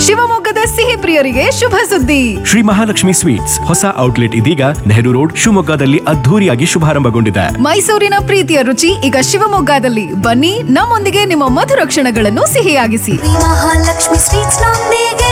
ಶಿವಮೊಗ್ಗದ ಸಿಹಿ ಪ್ರಿಯರಿಗೆ ಶುಭ ಸುದ್ದಿ ಶ್ರೀ ಮಹಾಲಕ್ಷ್ಮಿ ಸ್ವೀಟ್ಸ್ ಹೊಸ ಔಟ್ಲೆಟ್ ಇದೀಗ ನೆಹರು ರೋಡ್ ಶಿವಮೊಗ್ಗದಲ್ಲಿ ಅದ್ಧೂರಿಯಾಗಿ ಶುಭಾರಂಭಗೊಂಡಿದೆ ಮೈಸೂರಿನ ಪ್ರೀತಿಯ ರುಚಿ ಈಗ ಶಿವಮೊಗ್ಗದಲ್ಲಿ ಬನ್ನಿ ನಮ್ಮೊಂದಿಗೆ ನಿಮ್ಮ ಮಧುರ ಕ್ಷಣಗಳನ್ನು ಸಿಹಿಯಾಗಿಸಿ ಮಹಾಲಕ್ಷ್ಮಿ ಸ್ವೀಟ್ಸ್ ನೊಂದಿಗೆ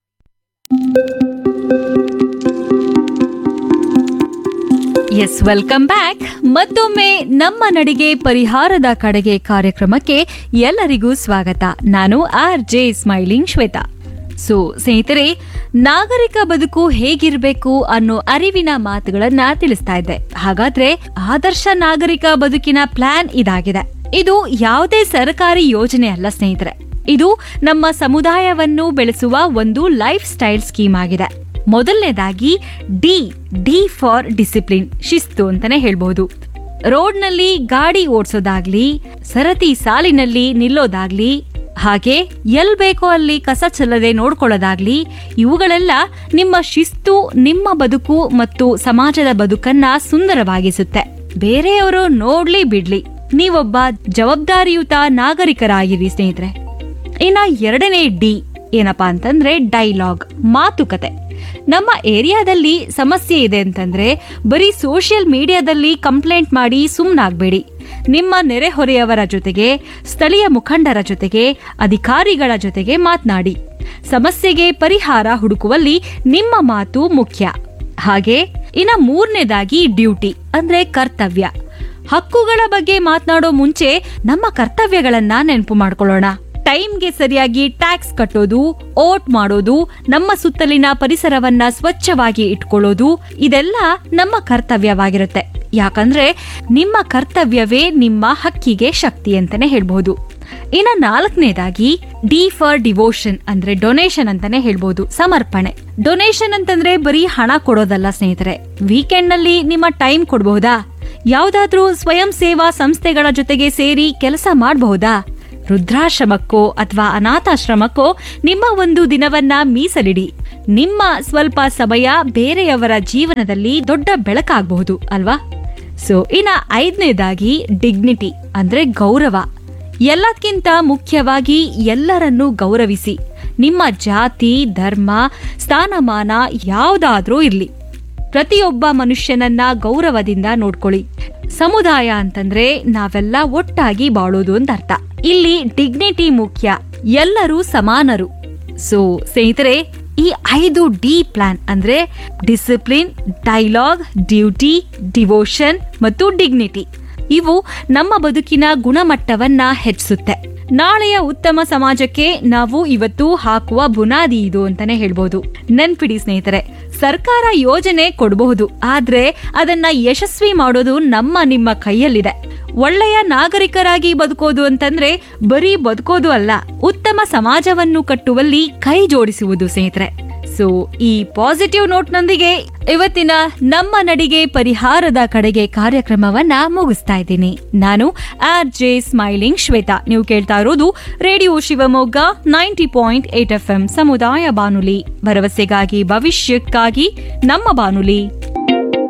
ಎಸ್ ವೆಲ್ಕಮ್ ಬ್ಯಾಕ್ ಮತ್ತೊಮ್ಮೆ ನಮ್ಮ ನಡಿಗೆ ಪರಿಹಾರದ ಕಡೆಗೆ ಕಾರ್ಯಕ್ರಮಕ್ಕೆ ಎಲ್ಲರಿಗೂ ಸ್ವಾಗತ ನಾನು R J smiling Shweta so ಸ್ನೇಹಿತರೆ ನಾಗರಿಕ ಬದುಕು ಹೇಗಿರಬೇಕು ಅನ್ನೋ ಅರಿವಿನ ಮಾತುಗಳನ್ನ ತಿಳಿಸ್ತಾ ಇದ್ದೆ ಹಾಗಾದ್ರೆ ಆದರ್ಶ ನಾಗರಿಕ ಬದುಕಿನ ಪ್ಲಾನ್ ಇದಾಗಿದೆ ಇದು ಯಾವುದೇ ಸರ್ಕಾರಿ ಯೋಜನೆ ಅಲ್ಲ ಸ್ನೇಹಿತರೆ ಇದು ನಮ್ಮ ಸಮುದಾಯವನ್ನು ಬೆಳೆಸುವ ಒಂದು ಲೈಫ್ ಸ್ಟೈಲ್ ಸ್ಕೀಮ್ ಆಗಿದೆ ಮೊದಲನೇದಾಗಿ ಡಿ ಡಿ ಫಾರ್ ಡಿಸಿಪ್ಲಿನ್ ಶಿಸ್ತು ಅಂತಾನೆ ಹೇಳ್ಬಹುದು ರೋಡ್ನಲ್ಲಿ ಗಾಡಿ ಓಡಿಸೋದಾಗ್ಲಿ ಸರತಿ ಸಾಲಿನಲ್ಲಿ ನಿಲ್ಲೋದಾಗ್ಲಿ ಹಾಗೆ ಎಲ್ ಬೇಕೋ ಅಲ್ಲಿ ಕಸ ಚೆಲ್ಲದೆ ನೋಡ್ಕೊಳ್ಳೋದಾಗ್ಲಿ ಇವುಗಳೆಲ್ಲ ನಿಮ್ಮ ಶಿಸ್ತು ನಿಮ್ಮ ಬದುಕು ಮತ್ತು ಸಮಾಜದ ಬದುಕನ್ನ ಸುಂದರವಾಗಿಸುತ್ತೆ ಬೇರೆಯವರು ನೋಡ್ಲಿ ಬಿಡ್ಲಿ ನೀವೊಬ್ಬ ಜವಾಬ್ದಾರಿಯುತ ನಾಗರಿಕರಾಗಿರಿ ಸ್ನೇಹಿತರೆ ಇನ್ನ ಎರಡನೇ ಡಿ ಏನಪ್ಪಾ ಅಂತಂದ್ರೆ ಡೈಲಾಗ್ ಮಾತುಕತೆ ನಮ್ಮ ಏರಿಯಾದಲ್ಲಿ ಸಮಸ್ಯೆ ಇದೆ ಅಂತಂದ್ರೆ ಬರೀ ಸೋಷಿಯಲ್ ಮೀಡಿಯಾದಲ್ಲಿ ಕಂಪ್ಲೇಂಟ್ ಮಾಡಿ ಸುಮ್ಮನಾಗಬೇಡಿ ನಿಮ್ಮ ನೆರೆಹೊರೆಯವರ ಜೊತೆಗೆ ಸ್ಥಳೀಯ ಮುಖಂಡರ ಜೊತೆಗೆ ಅಧಿಕಾರಿಗಳ ಜೊತೆಗೆ ಮಾತನಾಡಿ ಸಮಸ್ಯೆಗೆ ಪರಿಹಾರ ಹುಡುಕುವಲ್ಲಿ ನಿಮ್ಮ ಮಾತು ಮುಖ್ಯ ಹಾಗೆ ಇನ್ನ ಮೂರನೇದಾಗಿ ಡ್ಯೂಟಿ ಅಂದ್ರೆ ಕರ್ತವ್ಯ ಹಕ್ಕುಗಳ ಬಗ್ಗೆ ಮಾತನಾಡೋ ಮುಂಚೆ ನಮ್ಮ ಕರ್ತವ್ಯಗಳನ್ನ ನೆನಪು ಮಾಡ್ಕೊಳ್ಳೋಣ ಟೈಮ್ಗೆ ಸರಿಯಾಗಿ ಟ್ಯಾಕ್ಸ್ ಕಟ್ಟೋದು ಓಟ್ ಮಾಡೋದು ನಮ್ಮ ಸುತ್ತಲಿನ ಪರಿಸರವನ್ನ ಸ್ವಚ್ಛವಾಗಿ ಇಟ್ಕೊಳ್ಳೋದು ಇದೆಲ್ಲ ನಮ್ಮ ಕರ್ತವ್ಯವಾಗಿರುತ್ತೆ ಯಾಕಂದ್ರೆ ನಿಮ್ಮ ಕರ್ತವ್ಯವೇ ನಿಮ್ಮ ಹಕ್ಕಿಗೆ ಶಕ್ತಿ ಅಂತಾನೆ ಹೇಳ್ಬಹುದು ಇನ್ನ ನಾಲ್ಕನೇದಾಗಿ ಡಿ ಫಾರ್ ಡಿವೋಷನ್ ಅಂದ್ರೆ ಡೊನೇಷನ್ ಅಂತಾನೆ ಹೇಳ್ಬಹುದು ಸಮರ್ಪಣೆ ಡೊನೇಷನ್ ಅಂತಂದ್ರೆ ಬರೀ ಹಣ ಕೊಡೋದಲ್ಲ ಸ್ನೇಹಿತರೆ ವೀಕೆಂಡ್ ನಲ್ಲಿ ನಿಮ್ಮ ಟೈಮ್ ಕೊಡಬಹುದಾ ಯಾವ್ದಾದ್ರೂ ಸ್ವಯಂ ಸೇವಾ ಸಂಸ್ಥೆಗಳ ಜೊತೆಗೆ ಸೇರಿ ಕೆಲಸ ಮಾಡಬಹುದಾ ವೃದ್ಧಾಶ್ರಮಕ್ಕೋ ಅಥವಾ ಅನಾಥಾಶ್ರಮಕ್ಕೋ ನಿಮ್ಮ ಒಂದು ದಿನವನ್ನ ಮೀಸಲಿಡಿ ನಿಮ್ಮ ಸ್ವಲ್ಪ ಸಮಯ ಬೇರೆಯವರ ಜೀವನದಲ್ಲಿ ದೊಡ್ಡ ಬೆಳಕಾಗಬಹುದು ಅಲ್ವಾ ಸೊ ಇನ್ನ ಐದನೇದಾಗಿ ಡಿಗ್ನಿಟಿ ಅಂದ್ರೆ ಗೌರವ ಎಲ್ಲದಕ್ಕಿಂತ ಮುಖ್ಯವಾಗಿ ಎಲ್ಲರನ್ನೂ ಗೌರವಿಸಿ ನಿಮ್ಮ ಜಾತಿ ಧರ್ಮ ಸ್ಥಾನಮಾನ ಯಾವ್ದಾದ್ರೂ ಇರ್ಲಿ ಪ್ರತಿಯೊಬ್ಬ ಮನುಷ್ಯನನ್ನ ಗೌರವದಿಂದ ನೋಡ್ಕೊಳ್ಳಿ ಸಮುದಾಯ ಅಂತಂದ್ರೆ ನಾವೆಲ್ಲ ಒಟ್ಟಾಗಿ ಬಾಳೋದು ಅಂತ ಅರ್ಥ ಇಲ್ಲಿ ಡಿಗ್ನಿಟಿ ಮುಖ್ಯ ಎಲ್ಲರೂ ಸಮಾನರು ಸೊ ಸ್ನೇಹಿತರೆ ಈ ಐದು ಡಿ ಪ್ಲಾನ್ ಅಂದ್ರೆ ಡಿಸಿಪ್ಲಿನ್ ಡೈಲಾಗ್ ಡ್ಯೂಟಿ ಡಿವೋಷನ್ ಮತ್ತು ಡಿಗ್ನಿಟಿ ಇವು ನಮ್ಮ ಬದುಕಿನ ಗುಣಮಟ್ಟವನ್ನ ಹೆಚ್ಚಿಸುತ್ತೆ ನಾಳೆಯ ಉತ್ತಮ ಸಮಾಜಕ್ಕೆ ನಾವು ಇವತ್ತು ಹಾಕುವ ಬುನಾದಿ ಇದು ಅಂತಾನೆ ಹೇಳ್ಬೋದು ನೆನ್ಪಿಡಿ ಸ್ನೇಹಿತರೆ ಸರ್ಕಾರ ಯೋಜನೆ ಕೊಡಬಹುದು ಆದ್ರೆ ಅದನ್ನ ಯಶಸ್ವಿ ಮಾಡೋದು ನಮ್ಮ ನಿಮ್ಮ ಕೈಯಲ್ಲಿದೆ ಒಳ್ಳೆಯ ನಾಗರಿಕರಾಗಿ ಬದುಕೋದು ಅಂತಂದ್ರೆ ಬರೀ ಬದುಕೋದು ಅಲ್ಲ ಉತ್ತಮ ಸಮಾಜವನ್ನು ಕಟ್ಟುವಲ್ಲಿ ಕೈ ಜೋಡಿಸುವುದು ಸ್ನೇಹಿತರೆ ಸೊ ಈ ಪಾಸಿಟಿವ್ ನೋಟ್ನೊಂದಿಗೆ ಇವತ್ತಿನ ನಮ್ಮ ನಡಿಗೆ ಪರಿಹಾರದ ಕಡೆಗೆ ಕಾರ್ಯಕ್ರಮವನ್ನ ಮುಗಿಸ್ತಾ ಇದ್ದೀನಿ ನಾನು ಆರ್ ಜೆ ಸ್ಮೈಲಿಂಗ್ ಶ್ವೇತಾ ನೀವು ಕೇಳ್ತಾ ಇರೋದು radio Shivamogga ninety point eight F M ಸಮುದಾಯ ಬಾನುಲಿ ಭರವಸೆಗಾಗಿ ಭವಿಷ್ಯಕ್ಕಾಗಿ ನಮ್ಮ ಬಾನುಲಿ